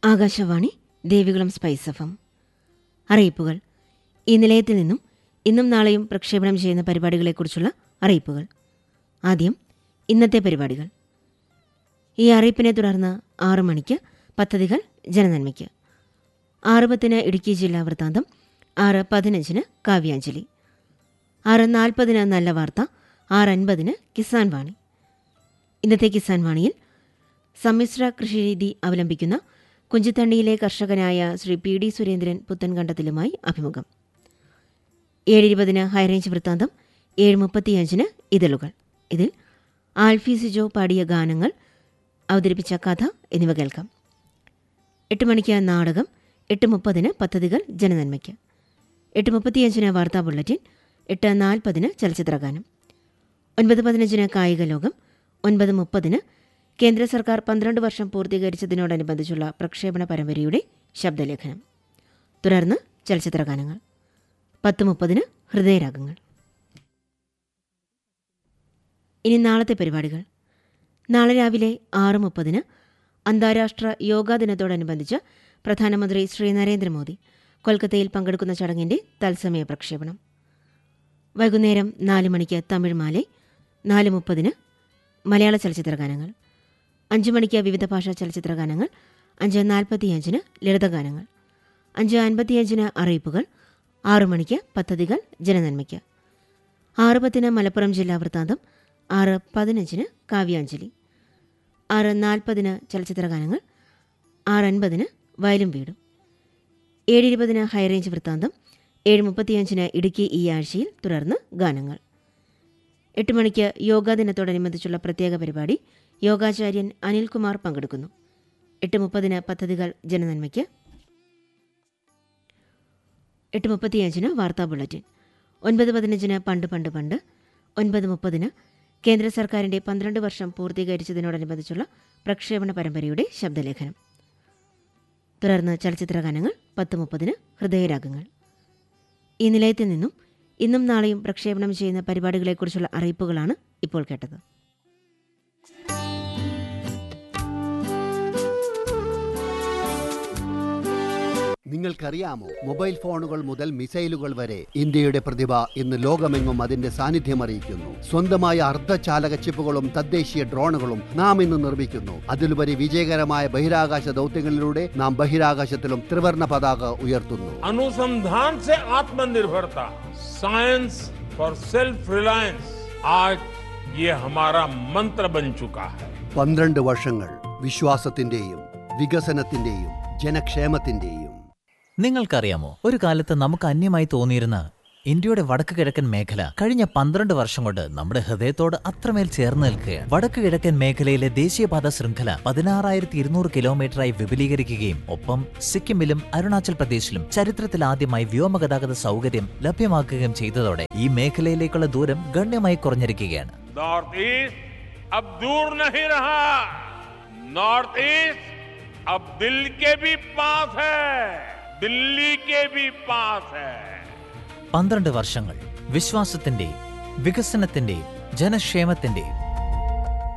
Akashvani Devikulam spice F M അറിയിപ്പുകൾ ഈ നിലയത്തിൽ നിന്നും ഇന്നും നാളെയും പ്രക്ഷേപണം ചെയ്യുന്ന പരിപാടികളെക്കുറിച്ചുള്ള അറിയിപ്പുകൾ ആദ്യം ഇന്നത്തെ പരിപാടികൾ ഈ അറിയിപ്പിനെ തുടർന്ന് ആറു മണിക്ക് പദ്ധതികൾ ജനനന്മയ്ക്ക് ആറ് പത്തിന് ഇടുക്കി ജില്ലാ വൃത്താന്തം ആറ് പതിനഞ്ചിന് കാവ്യാഞ്ജലി ആറ് നാൽപ്പതിന് നല്ല വാർത്ത ആറ് അൻപതിന് കിസാൻ വാണി ഇന്നത്തെ കിസാൻ വാണിയിൽ സമ്മിശ്ര കൃഷിരീതി അവലംബിക്കുന്ന കുഞ്ചിത്തണ്ണിയിലെ കർഷകനായ ശ്രീ പി ഡി സുരേന്ദ്രൻ പുത്തൻകണ്ടത്തിലുമായി അഭിമുഖം ഏഴ് ഇരുപതിന് ഹൈറേഞ്ച് വൃത്താന്തം ഏഴ് മുപ്പത്തിയഞ്ചിന് ഇതളുകൾ ഇതിൽ ആൽഫി സിജോ പാടിയ ഗാനങ്ങൾ അവതരിപ്പിച്ച കഥ എന്നിവ കേൾക്കാം എട്ട് മണിക്ക് നാടകം എട്ട് മുപ്പതിന് പദ്ധതികൾ ജനനന്മയ്ക്ക് എട്ട് മുപ്പത്തിയഞ്ചിന് വാർത്താ ബുള്ളറ്റിൻ എട്ട് നാൽപ്പതിന് ചലച്ചിത്രഗാനം ഒൻപത് പതിനഞ്ചിന് കായിക ലോകം ഒൻപത് മുപ്പതിന് കേന്ദ്ര സർക്കാർ പന്ത്രണ്ട് വർഷം പൂർത്തീകരിച്ചതിനോടനുബന്ധിച്ചുള്ള പ്രക്ഷേപണ പരമ്പരയുടെ ശബ്ദലേഖനം തുടർന്ന് ചലച്ചിത്രഗാനങ്ങൾ പത്ത് മുപ്പതിന് ഹൃദയരാഗങ്ങൾ ഇനി നാളത്തെ പരിപാടികൾ നാളെ രാവിലെ ആറ് മുപ്പതിന് അന്താരാഷ്ട്ര യോഗാ ദിനത്തോടനുബന്ധിച്ച് പ്രധാനമന്ത്രി ശ്രീ നരേന്ദ്രമോദി കൊൽക്കത്തയിൽ പങ്കെടുക്കുന്ന ചടങ്ങിന്റെ തത്സമയ പ്രക്ഷേപണം വൈകുന്നേരം നാല് മണിക്ക് തമിഴ് മാലെ നാല് മുപ്പതിന് മലയാള ചലച്ചിത്രഗാനങ്ങൾ അഞ്ച് മണിക്ക് വിവിധ ഭാഷാ ചലച്ചിത്രഗാനങ്ങൾ അഞ്ച് നാൽപ്പത്തിയഞ്ചിന് ലളിതഗാനങ്ങൾ അഞ്ച് അൻപത്തിയഞ്ചിന് അറിയിപ്പുകൾ ആറു മണിക്ക് പദ്ധതികൾ ജനനന്മയ്ക്ക് ആറ് പത്തിന് മലപ്പുറം ജില്ലാ വൃത്താന്തം ആറ് പതിനഞ്ചിന് കാവ്യാഞ്ജലി ആറ് നാൽപ്പതിന് ചലച്ചിത്രഗാനങ്ങൾ ആറ് അൻപതിന് വയലും വീടും ഏഴ് ഇരുപതിന് ഹൈറേഞ്ച് വൃത്താന്തം ഏഴ് മുപ്പത്തിയഞ്ചിന് ഇടുക്കി ഈ ആഴ്ചയിൽ തുടർന്ന് ഗാനങ്ങൾ എട്ട് മണിക്ക് യോഗാ ദിനത്തോടനുബന്ധിച്ചുള്ള പ്രത്യേക പരിപാടി യോഗാചാര്യൻ അനിൽകുമാർ പങ്കെടുക്കുന്നു എട്ട് മുപ്പതിന് പദ്ധതികൾ ജനനന്മയ്ക്ക് എട്ട് മുപ്പത്തിയഞ്ചിന് വാർത്താ ബുള്ളറ്റിൻ ഒൻപത് പതിനഞ്ചിന് പണ്ട് പണ്ട് പണ്ട് ഒൻപത് മുപ്പതിന് കേന്ദ്ര സർക്കാരിന്റെ പന്ത്രണ്ട് വർഷം പൂർത്തീകരിച്ചതിനോടനുബന്ധിച്ചുള്ള പ്രക്ഷേപണ പരമ്പരയുടെ ശബ്ദലേഖനം തുടർന്ന് ചലച്ചിത്രഗാനങ്ങൾ പത്ത് മുപ്പതിന് ഹൃദയരാഗങ്ങൾ ഈ നിലയത്തിൽ നിന്നും ഇന്നും നാളെയും പ്രക്ഷേപണം ചെയ്യുന്ന പരിപാടികളെക്കുറിച്ചുള്ള അറിയിപ്പുകളാണ് ഇപ്പോൾ കേട്ടത് നിങ്ങൾക്കറിയാമോ മൊബൈൽ ഫോണുകൾ മുതൽ മിസൈലുകൾ വരെ ഇന്ത്യയുടെ പ്രതിഭ ഇന്ന് ലോകമെങ്ങും അതിന്റെ സാന്നിധ്യം അറിയിക്കുന്നു സ്വന്തമായ അർദ്ധചാലക ചിപ്പുകളും തദ്ദേശീയ ഡ്രോണുകളും നാം ഇന്ന് നിർമ്മിക്കുന്നു അതിലുപരി വിജയകരമായ ബഹിരാകാശ ദൗത്യങ്ങളിലൂടെ നാം ബഹിരാകാശത്തിലും ത്രിവർണ പതാക ഉയർത്തുന്നു अनुसंधान से आत्मनिर्भरता साइंस फॉर सेल्फ रिलायंस आज ये हमारा मंत्र बन चुका है പന്ത്രണ്ട് വർഷങ്ങൾ വിശ്വാസത്തിന്റെയും വികസനത്തിന്റെയും ജനക്ഷേമത്തിന്റെയും നിങ്ങൾക്കറിയാമോ ഒരു കാലത്ത് നമുക്ക് അന്യമായി തോന്നിയിരുന്ന ഇന്ത്യയുടെ വടക്ക് കിഴക്കൻ മേഖല കഴിഞ്ഞ പന്ത്രണ്ട് വർഷം കൊണ്ട് നമ്മുടെ ഹൃദയത്തോട് അത്രമേൽ ചേർന്ന് നിൽക്കുകയാണ് വടക്ക് കിഴക്കൻ മേഖലയിലെ ദേശീയപാത ശൃംഖല പതിനാറായിരത്തി ഇരുന്നൂറ് കിലോമീറ്ററായി വിപുലീകരിക്കുകയും ഒപ്പം സിക്കിമിലും അരുണാചൽ പ്രദേശിലും ചരിത്രത്തിൽ ആദ്യമായി വ്യോമഗതാഗത സൗകര്യം ലഭ്യമാക്കുകയും ചെയ്തതോടെ ഈ മേഖലയിലേക്കുള്ള ദൂരം ഗണ്യമായി കുറഞ്ഞിരിക്കുകയാണ് नॉर्थ ईस्ट अब दूर नहीं रहा नॉर्थ ईस्ट अब दिल के भी पास है दिल्ली के भी पास है പന്ത്രണ്ട് വർഷങ്ങൾ വിശ്വാസത്തിന്റെയും വികസനത്തിന്റെയും ജനക്ഷേമത്തിന്റെയും